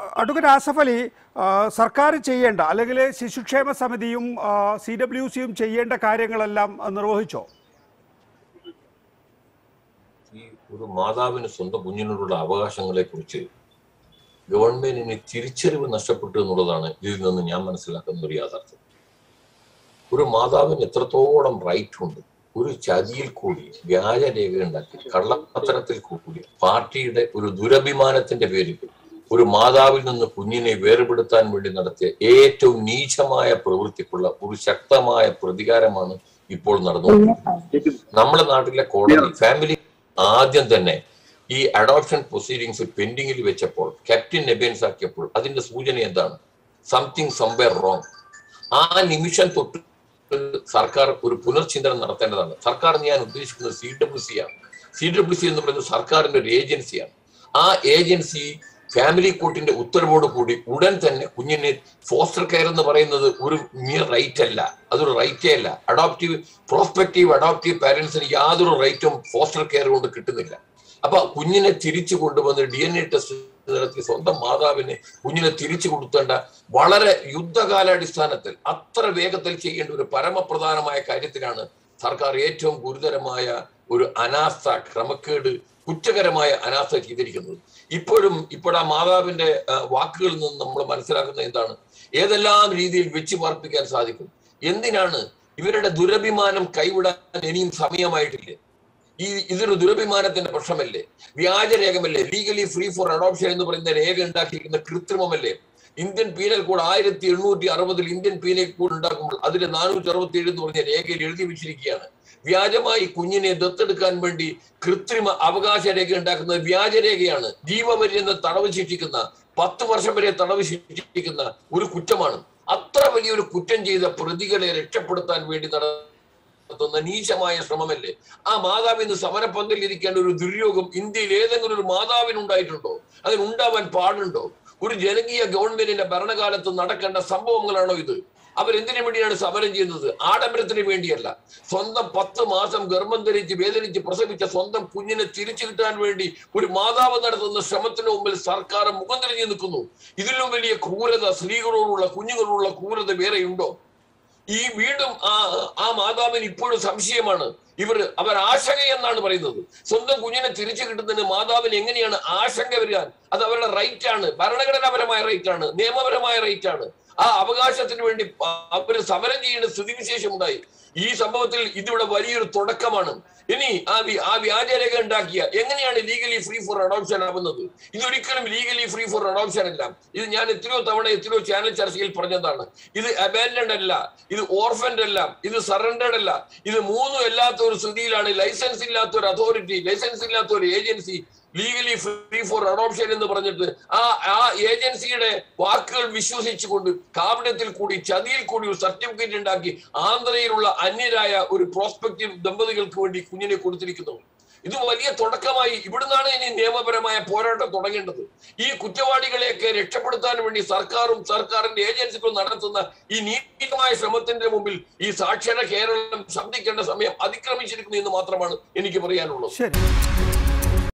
advocate Asaf Ali ആ, സർക്കാർ ചെയ്യേണ്ട അല്ലെങ്കിൽ ശിശുക്ഷേമ സമിതിയും സി ഡബ്ല്യു സിയും ചെയ്യേണ്ട കാര്യങ്ങളെല്ലാം ആ, നിർവഹിച്ചോ ഈ ഒരു മാതാവിന് സ്വന്തം കുഞ്ഞിനോടുള്ള അവകാശങ്ങളെ കുറിച്ച് ഗവൺമെന്റിന് തിരിച്ചറിവ് നഷ്ടപ്പെട്ടു എന്നുള്ളതാണ് ഇതിൽ നിന്ന് ഞാൻ മനസ്സിലാക്കുന്ന ഒരു യാഥാർത്ഥ്യം ഒരു മാതാവിന് എത്രത്തോളം റൈറ്റ് ഉണ്ട് ഒരു ചതിയിൽ കൂടി വ്യാജരേഖ ഉണ്ടാക്കി കള്ളത്തരത്തിൽ കൂടി പാർട്ടിയുടെ ഒരു ദുരഭിമാനത്തിന്റെ പേരിൽ ഒരു മാതാവിൽ നിന്ന് കുഞ്ഞിനെ വേർപെടുത്താൻ വേണ്ടി നടത്തിയ ഏറ്റവും നീചമായ പ്രവൃത്തിക്കുള്ള ഒരു ശക്തമായ പ്രതികാരമാണ് ഇപ്പോൾ നടന്നുകൊണ്ടിരിക്കുന്നത് നമ്മുടെ നാട്ടിലെ കോടതി ഫാമിലി ആദ്യം തന്നെ ഈ അഡോപ്ഷൻ പ്രൊസീഡിങ്സ് പെൻഡിങ്ങിൽ വെച്ചപ്പോൾ ക്യാപ്റ്റൻ നെബേൻസ് ആക്കിയപ്പോൾ അതിന്റെ സൂചന എന്താണ് സംതിങ് സംവെയർ റോങ് ആ നിമിഷം തൊട്ട് സർക്കാർ ഒരു പുനർചിന്തനം നടത്തേണ്ടതാണ് സർക്കാർ എന്ന് ഞാൻ ഉദ്ദേശിക്കുന്നത് സി ഡബ്ല്യു സി ആണ് സി ഡബ്ല്യു സി എന്ന് പറയുന്നത് സർക്കാരിന്റെ ഒരു ഏജൻസിയാണ് ആ ഏജൻസി ഫാമിലി കോർട്ടിന്റെ ഉത്തരവോട് കൂടി ഉടൻ തന്നെ കുഞ്ഞിനെ ഫോസ്റ്റർ കെയർ എന്ന് പറയുന്നത് ഒരു മിയർ റൈറ്റ് അല്ല അതൊരു റൈറ്റേ അല്ല അഡോപ്റ്റീവ് പ്രോസ്പെക്റ്റീവ് അഡോപ്റ്റീവ് പാരന്റ്സിന് യാതൊരു റൈറ്റും ഫോസ്റ്റർ കെയർ കൊണ്ട് കിട്ടുന്നില്ല അപ്പൊ കുഞ്ഞിനെ തിരിച്ചു കൊണ്ടുവന്ന് ഡി എൻ എ ടെസ്റ്റ് നടത്തി സ്വന്തം മാതാവിനെ കുഞ്ഞിനെ തിരിച്ചു കൊടുത്തേണ്ട വളരെ യുദ്ധകാലാടിസ്ഥാനത്തിൽ അത്ര വേഗത്തിൽ ചെയ്യേണ്ട ഒരു പരമപ്രധാനമായ കാര്യത്തിലാണ് സർക്കാർ ഏറ്റവും ഗുരുതരമായ ഒരു അനാസ്ഥ ക്രമക്കേട് കുറ്റകരമായ അനാസ്ഥ ചെയ്തിരിക്കുന്നത് ഇപ്പോഴും ഇപ്പോൾ ആ മാതാവിന്റെ ആ, വാക്കുകളിൽ നിന്ന് നമ്മൾ മനസ്സിലാക്കുന്നത് എന്താണ് ഏതെല്ലാം രീതിയിൽ വെച്ച് പാർപ്പിക്കാൻ സാധിക്കും എന്തിനാണ് ഇവരുടെ ദുരഭിമാനം കൈവിടാൻ ഇനിയും സമയമായിട്ടില്ലേ ഈ ഇതൊരു ദുരഭിമാനത്തിന്റെ പ്രശ്നമല്ലേ വ്യാജരേഖമല്ലേ ലീഗലി ഫ്രീ ഫോർ അഡോപ്ഷൻ എന്ന് പറയുന്ന രേഖ ഉണ്ടാക്കിയിരിക്കുന്ന കൃത്രിമമല്ലേ ഇന്ത്യൻ പീനൽ കോഡ് ആയിരത്തി എണ്ണൂറ്റി അറുപതിൽ ഇന്ത്യൻ പീനൽ കോഡ് ഉണ്ടാക്കുമ്പോൾ അതിൽ നാനൂറ്റി അറുപത്തി ഏഴ് എന്ന് പറഞ്ഞ രേഖയിൽ എഴുതി വെച്ചിരിക്കുകയാണ് വ്യാജമായി കുഞ്ഞിനെ ദത്തെടുക്കാൻ വേണ്ടി കൃത്രിമ അവകാശ രേഖ ഉണ്ടാക്കുന്നത് വ്യാജരേഖയാണ് ജീവപര്യന്തം തടവ് ശിക്ഷിക്കുന്ന പത്ത് വർഷം വരെ തടവ് ശിക്ഷിക്കുന്ന ഒരു കുറ്റമാണ് അത്ര വലിയൊരു കുറ്റം ചെയ്ത പ്രതികളെ രക്ഷപ്പെടുത്താൻ വേണ്ടി നട നടത്തുന്ന നീചമായ ശ്രമമല്ലേ ആ മാതാവ് ഇന്ന് സമരപ്പന്തലിൽ ഇരിക്കേണ്ട ഒരു ദുര്യോഗം ഇന്ത്യയിൽ ഏതെങ്കിലും ഒരു മാതാവിനുണ്ടായിട്ടുണ്ടോ അതിനുണ്ടാവാൻ പാടുണ്ടോ ഒരു ജനകീയ ഗവൺമെന്റിന്റെ ഭരണകാലത്ത് നടക്കേണ്ട സംഭവങ്ങളാണോ ഇത് അവരെന്തിനു വേണ്ടിയാണ് സമരം ചെയ്യുന്നത് ആഡംബരത്തിന് വേണ്ടിയല്ല സ്വന്തം പത്ത് മാസം ഗർഭം ധരിച്ച് വേദനിച്ച് പ്രസവിച്ച സ്വന്തം കുഞ്ഞിനെ തിരിച്ചു കിട്ടാൻ വേണ്ടി ഒരു മാതാവ് നടത്തുന്ന ശ്രമത്തിന് മുമ്പിൽ സർക്കാർ മുഖം തിരിഞ്ഞു നിൽക്കുന്നു ഇതിലും വലിയ ക്രൂരത സ്ത്രീകളോടുള്ള കുഞ്ഞുങ്ങളോടുള്ള ക്രൂരത വേറെയുണ്ടോ ഈ വീണ്ടും ആ ആ മാതാവിന് ഇപ്പോഴും സംശയമാണ് ഇവർ അവർ ആശങ്ക എന്നാണ് പറയുന്നത് സ്വന്തം കുഞ്ഞിനെ തിരിച്ചു കിട്ടുന്നതിന് മാതാവിന് എങ്ങനെയാണ് ആശങ്ക വരാൻ അത് അവരുടെ റൈറ്റ് ആണ് ഭരണഘടനാപരമായ റൈറ്റ് ആണ് നിയമപരമായ റൈറ്റ് ആണ് ആ അവകാശത്തിന് വേണ്ടി അവർ സമരം ചെയ്യേണ്ട സ്ഥിതിവിശേഷം ഉണ്ടായി ഈ സംഭവത്തിൽ ഇതിവിടെ വലിയൊരു തുടക്കമാണ് ഇനി ആ വി- ആ വ്യാജരേഖ ഉണ്ടാക്കിയ എങ്ങനെയാണ് ലീഗലി ഫ്രീ ഫോർ അഡോപ്ഷൻ ആവുന്നത് ഇതൊരിക്കലും ലീഗലി ഫ്രീ ഫോർ അഡോപ്ഷൻ അല്ല ഇത് ഞാൻ എത്രയോ തവണ എത്രയോ ചാനൽ ചർച്ചയിൽ പറഞ്ഞതാണ് ഇത് അബാൻഡഡ് അല്ല ഇത് ഓർഫൻഡ് അല്ല ഇത് സറണ്ടർഡ് അല്ല ഇത് മൂന്നും അല്ലാത്ത ഒരു സ്ഥിതിയിലാണ് ലൈസൻസ് ഇല്ലാത്ത ഒരു അതോറിറ്റി ലൈസൻസ് ഇല്ലാത്ത ഒരു agency legally free for adoption എന്ന് പറഞ്ഞിട്ട് ആ ആ ഏജൻസിയുടെ വാക്കുകൾ വിശ്വസിച്ചുകൊണ്ട് കാബിനത്തിൽ കൂടി ചതിയിൽ കൂടി ഒരു സർട്ടിഫിക്കറ്റ് ഉണ്ടാക്കി ആന്ധ്രയിലുള്ള അന്യരായ ഒരു പ്രോസ്പെക്റ്റീവ് ദമ്പതികൾക്ക് വേണ്ടി കുഞ്ഞിനെ കൊടുത്തിരിക്കുന്നു ഇത് വലിയ തുടക്കമായി ഇവിടുന്നാണ് ഇനി നിയമപരമായ പോരാട്ടം തുടങ്ങേണ്ടത് ഈ കുറ്റവാളികളെയൊക്കെ രക്ഷപ്പെടുത്താൻ വേണ്ടി സർക്കാരും സർക്കാരിന്റെ ഏജൻസികളും നടത്തുന്ന ഈ നീതിമായ ശ്രമത്തിന്റെ മുമ്പിൽ ഈ സാക്ഷര കേരളം ശബ്ദിക്കേണ്ട സമയം അതിക്രമിച്ചിരിക്കുന്നു എന്ന് മാത്രമാണ് എനിക്ക് പറയാനുള്ളത് ശരി